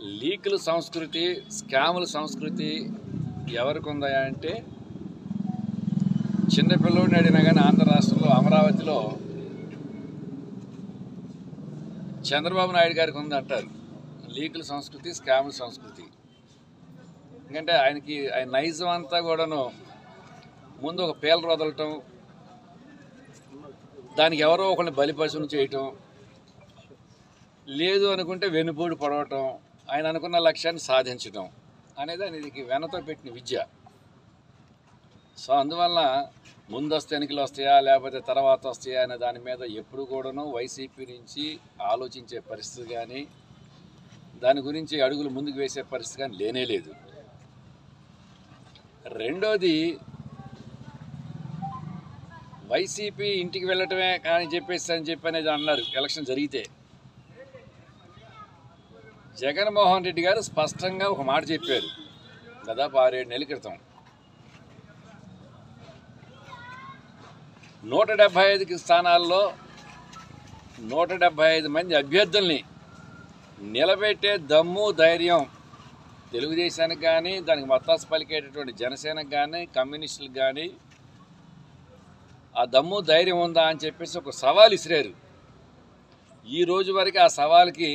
లీకుల సంస్కృతి స్కాముల సంస్కృతి ఎవరికి ఉందా అంటే చిన్నపిల్లోడిని అడిగినా కానీ ఆంధ్ర రాష్ట్రంలో అమరావతిలో చంద్రబాబు నాయుడు గారికి ఉంది అంటారు లీకుల సంస్కృతి స్కాముల సంస్కృతి ఎందుకంటే ఆయనకి ఆయన నైజం అంతా కూడాను ముందు ఒక పేలు వదలటం దానికి ఎవరో ఒకరిని బలిపశువుని చేయటం లేదు అనుకుంటే వెనుపోటు పడవటం ఆయన అనుకున్న లక్ష్యాన్ని సాధించడం అనేది ఆయనకి వెనతో పెట్టిన విద్య సో అందువల్ల ముందస్తు ఎన్నికలు వస్తాయా లేకపోతే తర్వాత వస్తాయా అనే దాని మీద ఎప్పుడు కూడాను వైసీపీ నుంచి ఆలోచించే పరిస్థితి కానీ దాని గురించి అడుగులు ముందుకు వేసే పరిస్థితి కానీ లేనే లేదు రెండోది వైసీపీ ఇంటికి వెళ్ళటమే కానీ చెప్పేసి అని చెప్పి అనేది అన్నారు ఎలక్షన్ జరిగితే జగన్మోహన్ రెడ్డి గారు స్పష్టంగా ఒక మాట చెప్పారు దాదాపు ఆరేడు నెలల క్రితం నూట డెబ్భై ఐదుకి స్థానాల్లో నూట డెబ్భై ఐదు మంది అభ్యర్థుల్ని నిలబెట్టే దమ్ము ధైర్యం తెలుగుదేశానికి కానీ దానికి మత్తాసు పలికేటటువంటి జనసేనకు కానీ కమ్యూనిస్టులకు కానీ ఆ దమ్ము ధైర్యం ఉందా అని చెప్పేసి ఒక సవాల్ ఇసిరారు ఈ రోజు వరకు ఆ సవాల్కి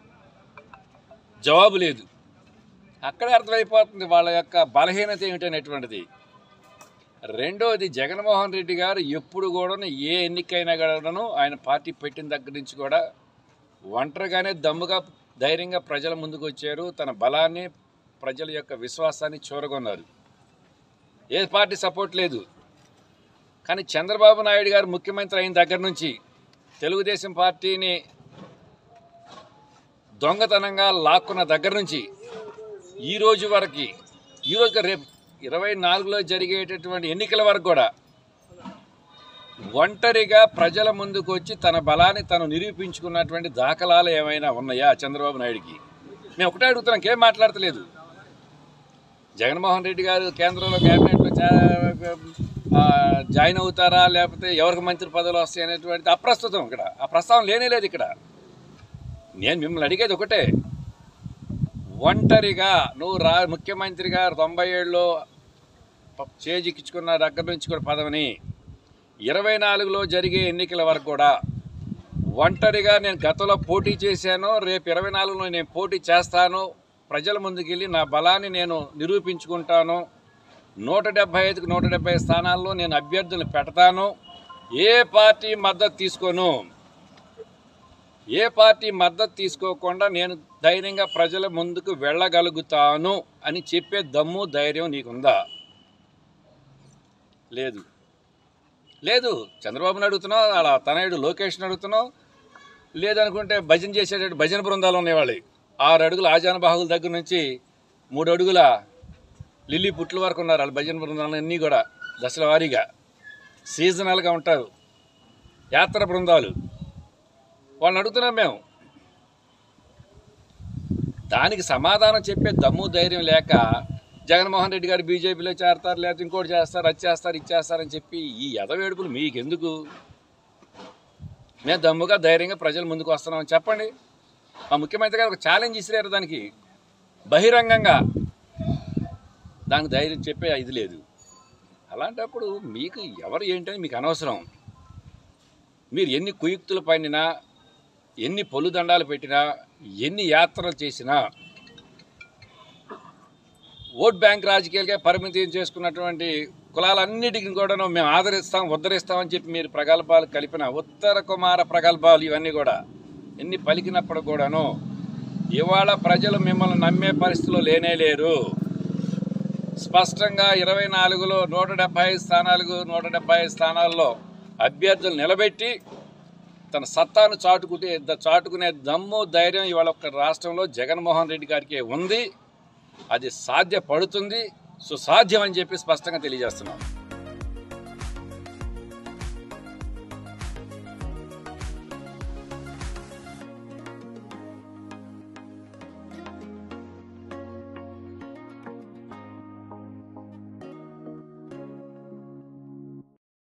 జవాబు లేదు అక్కడే అర్థమైపోతుంది వాళ్ళ యొక్క బలహీనత ఏమిటనేటువంటిది రెండోది జగన్మోహన్ రెడ్డి గారు ఎప్పుడు కూడా ఏ ఎన్నికైనా కూడాను ఆయన పార్టీ పెట్టిన దగ్గర నుంచి కూడా ఒంటరిగానే దమ్ముగా ధైర్యంగా ప్రజల ముందుకు వచ్చారు తన బలాన్ని ప్రజల యొక్క విశ్వాసాన్ని చూరగొన్నారు ఏ పార్టీ సపోర్ట్ లేదు కానీ చంద్రబాబు నాయుడు గారు ముఖ్యమంత్రి అయిన దగ్గర నుంచి తెలుగుదేశం పార్టీని దొంగతనంగా లాక్కున్న దగ్గర నుంచి ఈ రోజు వరకు ఈ రోజు రేపు ఇరవై నాలుగులో జరిగేటటువంటి ఎన్నికల వరకు కూడా ఒంటరిగా ప్రజల ముందుకు వచ్చి తన బలాన్ని తను నిరూపించుకున్నటువంటి దాఖలాలు ఏమైనా ఉన్నాయా చంద్రబాబు నాయుడికి మేము ఒకటే అడుగుతున్నాం ఇంకేం మాట్లాడతలేదు జగన్మోహన్ రెడ్డి గారు కేంద్రంలో క్యాబినెట్లో చా- ఆ, జాయిన్ అవుతారా లేకపోతే ఎవరికి మంత్రి పదవులు వస్తాయి అనేటువంటిది అప్రస్తుతం ఇక్కడ ఆ ప్రస్తావన లేనే లేదు ఇక్కడ నేను మిమ్మల్ని అడిగేది ఒకటే ఒంటరిగా నువ్వు రా ముఖ్యమంత్రిగా తొంభై ఏడులో ప- చేజిక్కించుకున్న దగ్గర నుంచి కూడా పదవిని ఇరవై నాలుగులో జరిగే ఎన్నికల వరకు కూడా ఒంటరిగా నేను గతంలో పోటీ చేశాను రేపు ఇరవై నాలుగులో నేను పోటీ చేస్తాను ప్రజల ముందుకెళ్ళి నా బలాన్ని నేను నిరూపించుకుంటాను నూట డెబ్బై ఐదుకు నూట డెబ్బై స్థానాల్లో నేను అభ్యర్థులను పెడతాను ఏ పార్టీ మద్దతు తీసుకోను ఏ పార్టీ మద్దతు తీసుకోకుండా నేను ధైర్యంగా ప్రజల ముందుకు వెళ్ళగలుగుతాను అని చెప్పే దమ్ము ధైర్యం నీకుందా లేదు లేదు చంద్రబాబుని అడుగుతున్నావు అలా తనయుడు లోకేష్ని అడుగుతున్నావు లేదనుకుంటే భజన చేసేటట్టు భజన బృందాలు ఉండేవాళ్ళు ఆరు అడుగుల ఆజాన బాహుల దగ్గర నుంచి మూడు అడుగుల లిల్లీ పుట్ల వరకు ఉన్నారు వాళ్ళ భజన బృందాలు అన్నీ కూడా దశల వారీగా సీజనల్గా ఉంటారు యాత్ర బృందాలు వాళ్ళని అడుగుతున్నాం మేము దానికి సమాధానం చెప్పే దమ్ము ధైర్యం లేక జగన్మోహన్ రెడ్డి గారు బీజేపీలో చేరతారు లేకపోతే ఇంకోటి చేస్తారు అది చేస్తారు ఇది చేస్తారని చెప్పి ఈ ఎదవేడుపులు మీకెందుకు మేము దమ్ముగా ధైర్యంగా ప్రజల ముందుకు వస్తున్నామని చెప్పండి మా ముఖ్యమంత్రి గారు ఒక ఛాలెంజ్ ఇసిరారు దానికి బహిరంగంగా దానికి ధైర్యం చెప్పే ఇది లేదు అలాంటప్పుడు మీకు ఎవరు ఏంటని మీకు అనవసరం మీరు ఎన్ని కుయుక్తులు పన్నినా ఎన్ని పొలుదండాలు పెట్టినా ఎన్ని యాత్రలు చేసినా ఓట్ బ్యాంక్ రాజకీయాలకే పరిమితం చేసుకున్నటువంటి కులాలన్నిటికీ కూడాను మేము ఆదరిస్తాం ఉద్ధరిస్తామని చెప్పి మీరు ప్రగల్భాలు కలిపిన ఉత్తర కుమార ప్రగల్భాలు ఇవన్నీ కూడా ఎన్ని పలికినప్పుడు కూడాను ఇవాళ ప్రజలు మిమ్మల్ని నమ్మే పరిస్థితిలో లేనే లేరు స్పష్టంగా ఇరవై నాలుగులో నూట డెబ్బై ఐదు స్థానాలకు నూట డెబ్బై ఐదు స్థానాల్లో అభ్యర్థులు నిలబెట్టి తన సత్తాను చాటుకుంటే చాటుకునే దమ్ము ధైర్యం ఇవాళ ఒక్క రాష్ట్రంలో జగన్మోహన్ రెడ్డి గారికి ఉంది అది సాధ్యపడుతుంది సుసాధ్యం అని చెప్పి స్పష్టంగా తెలియజేస్తున్నాం